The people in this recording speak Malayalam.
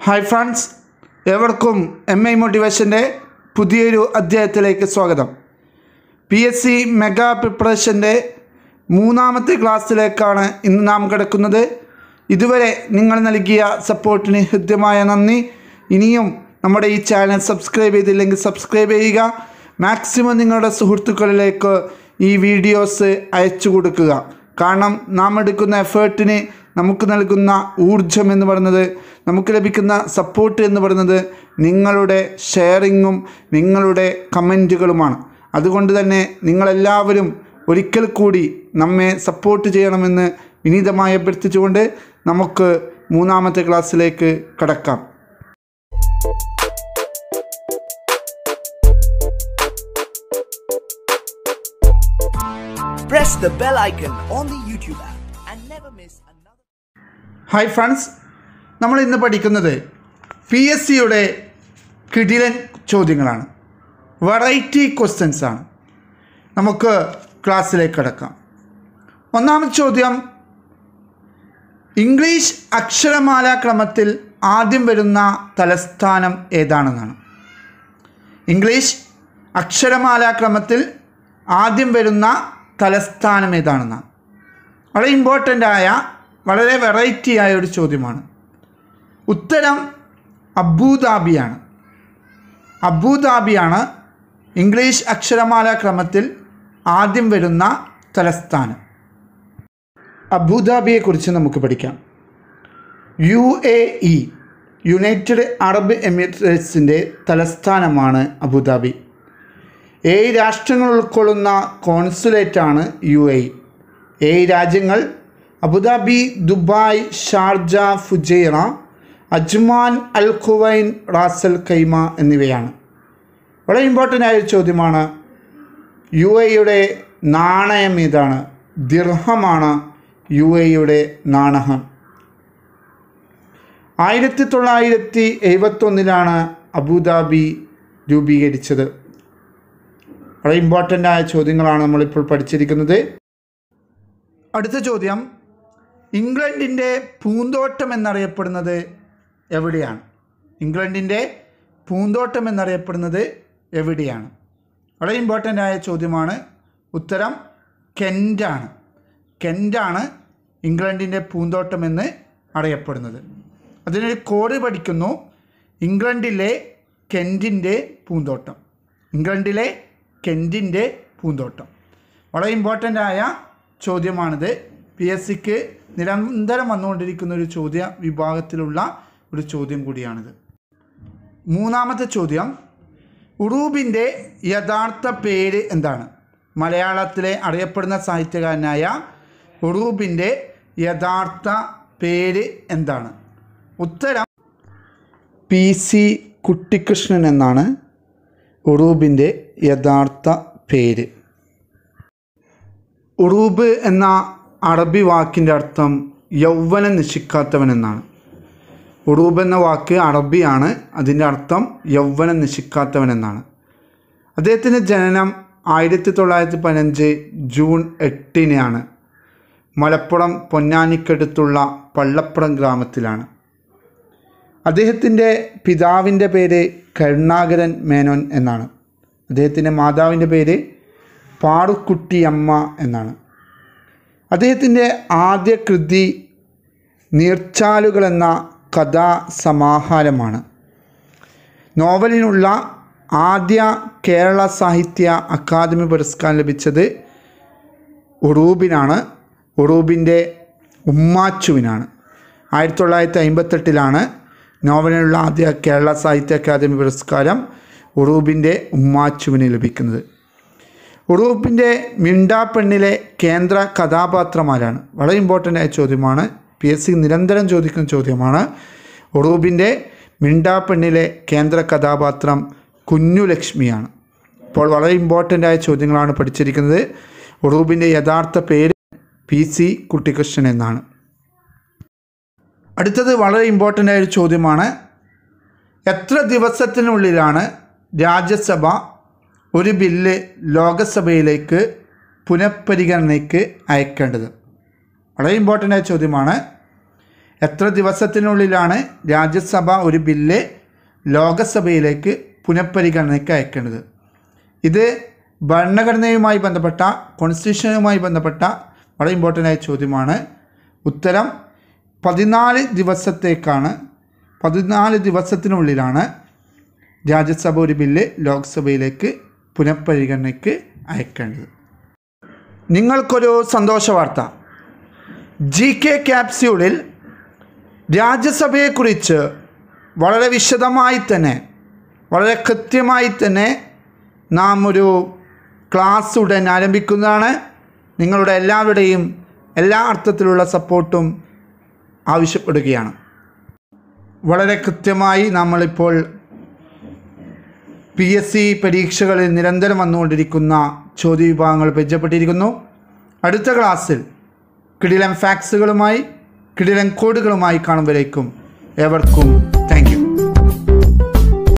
ഹായ് ഫ്രണ്ട്സ് ഏവർക്കും എം ഐ മോട്ടിവേഷൻ്റെ പുതിയൊരു അധ്യായത്തിലേക്ക് സ്വാഗതം പി എസ് സി മെഗാ പ്രിപ്പറേഷൻ്റെ മൂന്നാമത്തെ ക്ലാസ്സിലേക്കാണ് ഇന്ന് നാം കിടക്കുന്നത് ഇതുവരെ നിങ്ങൾ നൽകിയ സപ്പോർട്ടിന് ഹൃദ്യമായ നന്ദി ഇനിയും നമ്മുടെ ഈ ചാനൽ സബ്സ്ക്രൈബ് ചെയ്തില്ലെങ്കിൽ സബ്സ്ക്രൈബ് ചെയ്യുക മാക്സിമം നിങ്ങളുടെ സുഹൃത്തുക്കളിലേക്ക് ഈ വീഡിയോസ് അയച്ചു കൊടുക്കുക കാരണം നാം എടുക്കുന്ന എഫേർട്ടിന് നമുക്ക് നൽകുന്ന ഊർജം എന്ന് പറയുന്നത് നമുക്ക് ലഭിക്കുന്ന സപ്പോർട്ട് എന്ന് പറയുന്നത് നിങ്ങളുടെ ഷെയറിങ്ങും നിങ്ങളുടെ കമൻറ്റുകളുമാണ് അതുകൊണ്ട് തന്നെ നിങ്ങളെല്ലാവരും ഒരിക്കൽ കൂടി നമ്മെ സപ്പോർട്ട് ചെയ്യണമെന്ന് വിനീതമായി അഭ്യർത്ഥിച്ചുകൊണ്ട് നമുക്ക് മൂന്നാമത്തെ ക്ലാസ്സിലേക്ക് കടക്കാം Press the bell icon on the YouTube app and never miss another. Hi friends നമ്മൾ ഇന്ന് പഠിക്കുന്നത് പി എസ് സിയുടെ കിടിലൻ ചോദ്യങ്ങളാണ് വെറൈറ്റി ക്വസ്റ്റ്യൻസ് ആണ് നമുക്ക് ക്ലാസ്സിലേക്ക് കിടക്കാം ഒന്നാമത്തെ ചോദ്യം ഇംഗ്ലീഷ് അക്ഷരമാല ക്രമത്തിൽ ആദ്യം വരുന്ന തലസ്ഥാനം ഏതാണെന്നാണ് ഇംഗ്ലീഷ് അക്ഷരമാല ക്രമത്തിൽ ആദ്യം വരുന്ന തലസ്ഥാനം ഏതാണെന്നാണ് വളരെ ഇമ്പോർട്ടൻ്റ് ആയ വളരെ വെറൈറ്റി ആയ ഒരു ചോദ്യമാണ് ഉത്തരം അബുദാബിയാണ് അബുദാബിയാണ് ഇംഗ്ലീഷ് അക്ഷരമാല ക്രമത്തിൽ ആദ്യം വരുന്ന തലസ്ഥാനം അബുദാബിയെക്കുറിച്ച് നമുക്ക് പഠിക്കാം U A E United Arab എമിറേറ്റ്സിൻ്റെ തലസ്ഥാനമാണ് അബുദാബി ഏഴ് രാഷ്ട്രങ്ങൾ ഉൾക്കൊള്ളുന്ന കോൺസുലേറ്റാണ് യു എ ഏഴ് രാജ്യങ്ങൾ Abu Dhabi Dubai Sharjah Fujairah Ajman Al Quwain Ras Al Khaimah എന്നിവയാണ് വളരെ ഇമ്പോർട്ടൻ്റ് ആയ ഒരു ചോദ്യമാണ് യു എയുടെ നാണയം ഏതാണ് ദിർഹമാണ് യു എയുടെ നാണയം ആയിരത്തി തൊള്ളായിരത്തി എഴുപത്തൊന്നിലാണ് അബുദാബി രൂപീകരിച്ചത് വളരെ ഇമ്പോർട്ടൻ്റ് ആയ ചോദ്യങ്ങളാണ് നമ്മളിപ്പോൾ പഠിച്ചിരിക്കുന്നത് അടുത്ത ചോദ്യം ഇംഗ്ലണ്ടിൻ്റെ പൂന്തോട്ടം എന്നറിയപ്പെടുന്നത് എവിടെയാണ് ഇംഗ്ലണ്ടിൻ്റെ പൂന്തോട്ടം എന്നറിയപ്പെടുന്നത് എവിടെയാണ് വളരെ ഇമ്പോർട്ടൻ്റ് ആയ ചോദ്യമാണ് ഉത്തരം കെൻറ്റാണ് കെൻറ്റാണ് ഇംഗ്ലണ്ടിൻ്റെ പൂന്തോട്ടം എന്ന് അറിയപ്പെടുന്നത് അതിനൊരു കോഡ് പഠിക്കുന്നു ഇംഗ്ലണ്ടിലെ കെൻറ്റിൻ്റെ പൂന്തോട്ടം ഇംഗ്ലണ്ടിലെ കെൻറ്റിൻ്റെ പൂന്തോട്ടം വളരെ ഇമ്പോർട്ടൻ്റ് ആയ ചോദ്യമാണിത് പി എസ് സിക്ക് നിരന്തരം വന്നുകൊണ്ടിരിക്കുന്ന ഒരു ചോദ്യ വിഭാഗത്തിലുള്ള ഒരു ചോദ്യം കൂടിയാണിത് മൂന്നാമത്തെ ചോദ്യം ഉറൂബിൻ്റെ യഥാർത്ഥ പേര് എന്താണ് മലയാളത്തിലെ അറിയപ്പെടുന്ന സാഹിത്യകാരനായ ഉറൂബിൻ്റെ യഥാർത്ഥ പേര് എന്താണ് ഉത്തരം പി സി കുട്ടിക്കൃഷ്ണൻ എന്നാണ് ഉറൂബിൻ്റെ യഥാർത്ഥ പേര് ഉറൂബ് എന്ന അറബി വാക്കിൻ്റെ അർത്ഥം യൗവനം നശിക്കാത്തവൻ എന്നാണ് ഉറൂബ് എന്ന വാക്ക് അറബിയാണ് അതിൻ്റെ അർത്ഥം യൗവനം നശിക്കാത്തവൻ എന്നാണ് അദ്ദേഹത്തിൻ്റെ ജനനം ആയിരത്തി തൊള്ളായിരത്തി പതിനഞ്ച് ജൂൺ എട്ടിനാണ് മലപ്പുറം പൊന്നാനിക്കടുത്തുള്ള പള്ളപ്പുറം ഗ്രാമത്തിലാണ് അദ്ദേഹത്തിൻ്റെ പിതാവിൻ്റെ പേര് കരുണാകരൻ മേനോൻ എന്നാണ് അദ്ദേഹത്തിൻ്റെ മാതാവിൻ്റെ പേര് പാറുക്കുട്ടിയമ്മ എന്നാണ് അദ്ദേഹത്തിൻ്റെ ആദ്യ കൃതി നീർച്ചാലുകൾ എന്ന കഥാ സമാഹാരമാണ് നോവലിനുള്ള ആദ്യ കേരള സാഹിത്യ അക്കാദമി പുരസ്കാരം ലഭിച്ചത് ഉറൂബിനാണ് ഉറൂബിൻ്റെ ഉമ്മാച്ചുവിനാണ് ആയിരത്തി തൊള്ളായിരത്തി അമ്പത്തെട്ടിലാണ് നോവലിനുള്ള ആദ്യ കേരള സാഹിത്യ അക്കാദമി പുരസ്കാരം ഉറൂബിൻ്റെ ഉമ്മാച്ചുവിന് ലഭിക്കുന്നത് ഉറൂബിൻ്റെ മിണ്ടാപ്പെണ്ണിലെ കേന്ദ്ര കഥാപാത്രമാരാണ് വളരെ ഇമ്പോർട്ടൻ്റ് ആയ ചോദ്യമാണ് പി എസ് സി നിരന്തരം ചോദിക്കുന്ന ചോദ്യമാണ് ഉറൂബിൻ്റെ മിണ്ടാപ്പെണ്ണിലെ കേന്ദ്ര കഥാപാത്രം കുഞ്ഞുലക്ഷ്മിയാണ് അപ്പോൾ വളരെ ഇമ്പോർട്ടൻ്റ് ആയ ചോദ്യങ്ങളാണ് പഠിച്ചിരിക്കുന്നത് ഉറൂബിൻ്റെ യഥാർത്ഥ പേര് പി സി കുട്ടിക്കൃഷ്ണൻ എന്നാണ് അടുത്തത് വളരെ ഇമ്പോർട്ടൻ്റ് ആയ ഒരു ചോദ്യമാണ് എത്ര ദിവസത്തിനുള്ളിലാണ് രാജ്യസഭ ഒരു ബില്ല് ലോകസഭയിലേക്ക് പുനഃപരിഗണനയ്ക്ക് അയക്കേണ്ടത് വളരെ ഇമ്പോർട്ടൻ്റ് ആയ ചോദ്യമാണ് എത്ര ദിവസത്തിനുള്ളിലാണ് രാജ്യസഭ ഒരു ബില്ല് ലോകസഭയിലേക്ക് പുനഃപരിഗണനയ്ക്ക് അയക്കേണ്ടത് ഇത് ഭരണഘടനയുമായി ബന്ധപ്പെട്ട കോൺസ്റ്റിറ്റ്യൂഷനുമായി ബന്ധപ്പെട്ട വളരെ ഇമ്പോർട്ടൻ്റ് ആയ ചോദ്യമാണ് ഉത്തരം പതിനാല് ദിവസത്തേക്കാണ് പതിനാല് ദിവസത്തിനുള്ളിലാണ് രാജ്യസഭ ഒരു ബില്ല് ലോക്സഭയിലേക്ക് പുനഃപരിഗണനയ്ക്ക് അയക്കേണ്ടത് നിങ്ങൾക്കൊരു സന്തോഷ വാർത്ത ജി കെ ക്യാപ്സ്യൂളിൽ രാജ്യസഭയെക്കുറിച്ച് വളരെ വിശദമായി തന്നെ വളരെ കൃത്യമായി തന്നെ നാം ഒരു ക്ലാസ് ഉടൻ ആരംഭിക്കുന്നതാണ് നിങ്ങളുടെ എല്ലാവരുടെയും എല്ലാ അർത്ഥത്തിലുള്ള സപ്പോർട്ടും ആവശ്യപ്പെടുകയാണ് വളരെ കൃത്യമായി നമ്മളിപ്പോൾ പി എസ് സി പരീക്ഷകളിൽ നിരന്തരം വന്നുകൊണ്ടിരിക്കുന്ന ചോദ്യവിഭാഗങ്ങൾ പരിചയപ്പെട്ടിരിക്കുന്നു അടുത്ത ക്ലാസ്സിൽ കിടിലൻ ഫാക്സുകളുമായി കിടിലൻ കോഡുകളുമായി കാണുമ്പോഴേക്കും ഏവർക്കും